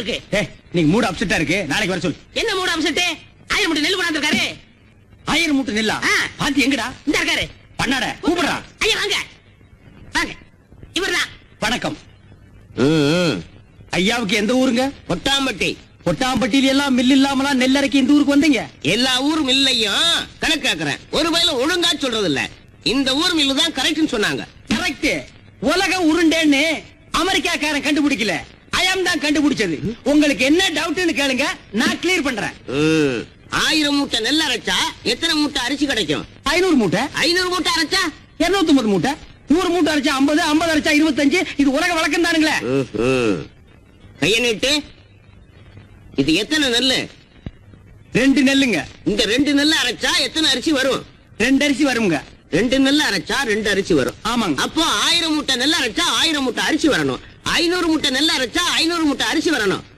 இருக்கு ஏ நீங்க மூடு அப்செட்டா இருக்கு நாளைக்கு வர சொல்லு என்ன மூட அம்சட்டு ஆயிரம் மூட்டை நெல் கொண்டாந்துருக்காரு ஆயிரம் மூட்டை நெல்லா ஆ. பாத்தி எங்கடா இந்த இருக்காரு பண்ணாட கூப்பிடுறா ஐயா வாங்க வாங்க இவர்தான் வணக்கம் ஐயாவுக்கு எந்த ஊருங்க கொட்டாம்பட்டி கொட்டாம்பட்டியில எல்லாம் மில் இல்லாமலாம் நெல் அரைக்க இந்த ஊருக்கு வந்தீங்க எல்லா ஊரும் இல்லையும் கணக்காக்குறேன் ஒரு வயல ஒழுங்கா சொல்றது இல்ல இந்த ஊர் மில்லு தான் கரெக்ட்னு சொன்னாங்க கரெக்ட் உலக உருண்டேன்னு அமெரிக்காக்காரன் கண்டுபிடிக்கல அயம் தான் கண்டுபிடிச்சது உங்களுக்கு என்ன டவுட்னு கேளுங்க நான் கிளியர் பண்றேன் ம். ஆயிரம் மூட்டை நெல் அரைச்சா எத்தனை மூட்டை அரிசி கிடைக்கும் ஐநூறு மூட்டை ஐநூறு மூட்டை அரைச்சா இருநூத்தி ஒன்பது மூட்டை நூறு மூட்டை அரைச்சா ஐம்பது ஐம்பது அரைச்சா இருபத்தஞ்சு இது உலக வழக்கம் தானுங்களே ம்ஹும். கைய நீட்டு இது எத்தனை நெல்லு ரெண்டு நெல்லுங்க இந்த ரெண்டு நெல்லு அரைச்சா எத்தனை அரிசி வரும் ரெண்டு அரிசி வருங்க ரெண்டு நெல்லு அரைச்சா ரெண்டு அரிசி வரும் ஆமாங்க அப்போ ஆயிரம் மூட்டை நெல் அரைச்சா ஆயிரம் மூட்டை அரிசி வரணும் ஐநூறு மூட்டை நெல் அரைச்சா ஐநூறு மூட்டை அரிசி வரணும்